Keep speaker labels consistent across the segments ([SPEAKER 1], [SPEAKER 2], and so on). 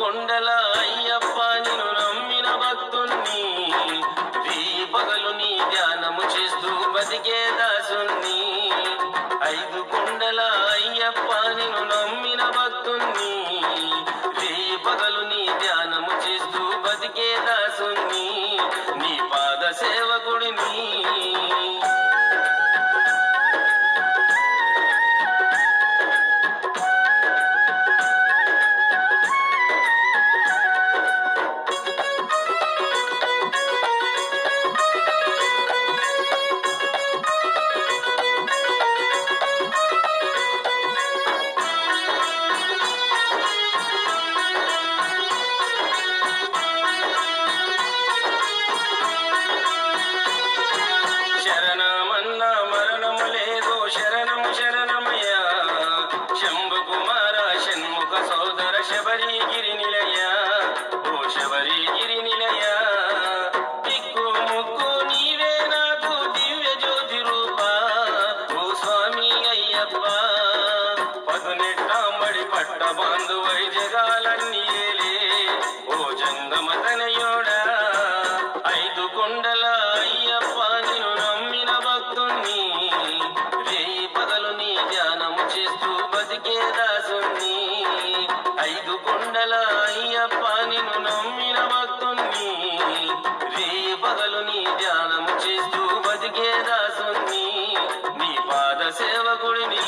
[SPEAKER 1] కొండల అయ్యప్ప నిన్ను నమ్మిన భక్తుణ్ణి ఈ పగలు నీ ధ్యానము చేస్తూ బతికే దాసుణ్ణి ఐదు కొండల అయ్యప్ప నిన్ను నమ్మిన భక్తుణ్ణి ఈ పగలు నీ ధ్యానము చేస్తూ బతికే దాసుణ్ణి నీ పాద సేవకుడిని శరణమన్న మరణము లేదు శరణము శరణమయ్యా శంభు కుమార షణ్ముఖ సోదర శబరిగిరి నిలయ ఓ శబరిగిరి నిలయ దిక్కు ముక్కు నీవే నాకు దివ్య జ్యోతి రూప ఓ స్వామి అయ్యప్ప పదునెట్టాంబడి పట్ట బాంధువై జగాలన్నీ ఏలే ఓ జంగమ తనయోడా ఐదు కొండల అయ్యప్ప నిన్ను నమ్మిన భక్తుణ్ణి రేయి పగలు నీ ధ్యానము చేస్తూ బతికే దాసుణ్ణి ఐదు కొండల అయ్యప్ప నిన్ను నమ్మిన భక్తుణ్ణి రేయి పగలు నీ ధ్యానము చేస్తూ బతికే దాసుణ్ణి నీ పాద సేవకుడిని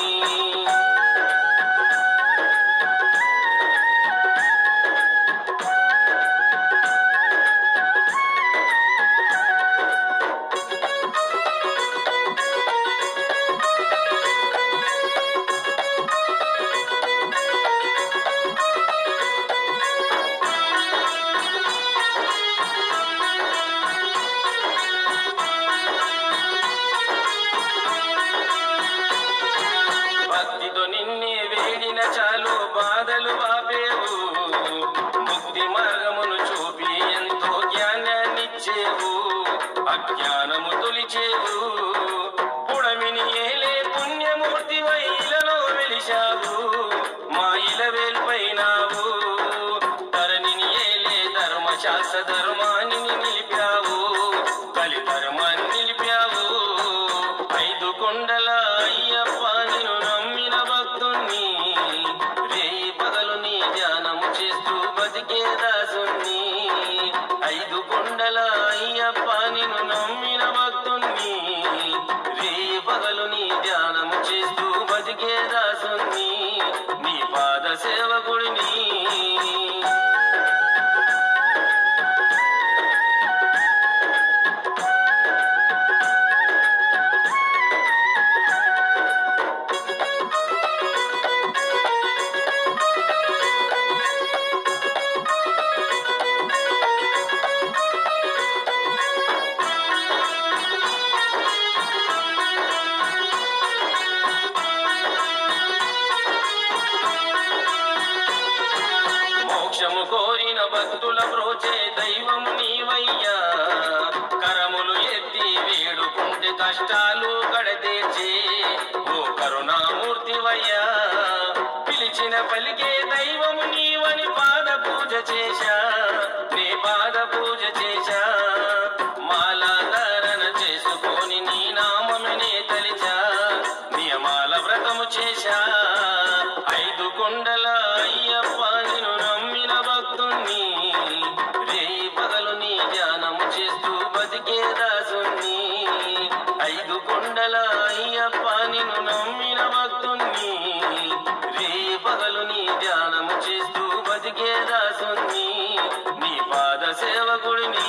[SPEAKER 1] భక్తితో నిన్నే వేడిన చాలు బాధలు బాపేవు ముక్తి మార్గమును చూపి ఎంతో జ్ఞానాన్నిచ్చేవు అజ్ఞానము తొలిచేవు పుడమిని ఏలే పుణ్యమూర్తి ఇలలో వెలిశావు మా ఇల వేల్పైనావు ధరణిని ఏలే ధర్మశాస్త్ర ధర్మాన్ని నిలిపావు కలి ధర్మాన్ని నిలిపావు ఐదు కొండల అయ్యప్ప నిన్ను నమ్మిన భక్తుణ్ణి రేయి పగలు నీ ధ్యానము చేస్తూ బతికే దాసుణ్ణి ఐదు కొండల అయ్యప్ప నిన్ను నమ్మిన భక్తుణ్ణి రేయి పగలు నీ ధ్యానము చేస్తూ బతికే దాసుణ్ణి నీ పాద సేవకుడిని మోక్షము కోరిన భక్తుల బ్రోచే దైవము నీవయ్యా కరములు ఎత్తి వేడుకుంటే కష్టాలు కడతీర్చే ఓ కరుణామూర్తివయ్యా పిలిచిన పలికే దైవము నీవని పాద పూజ చేశా నీ పాద పూజ చేశా మాలా ధారణ చేసుకొని నీ నామమునే తలిచా నియమాల వ్రతము చేశా ఐదు కొండల అయ్యప్ప నిన్ను నమ్మిన భక్తుణ్ణి రేయి పగలు నీ ధ్యానము చేస్తూ బతికే దాసుణ్ణి ఐదు కొండల అయ్యప్ప నిన్ను నమ్మిన భక్తుణ్ణి రేయి పగలు నీ ధ్యానము చేస్తూ బతికే దాసుణ్ణి నీ పాద సేవకుడిని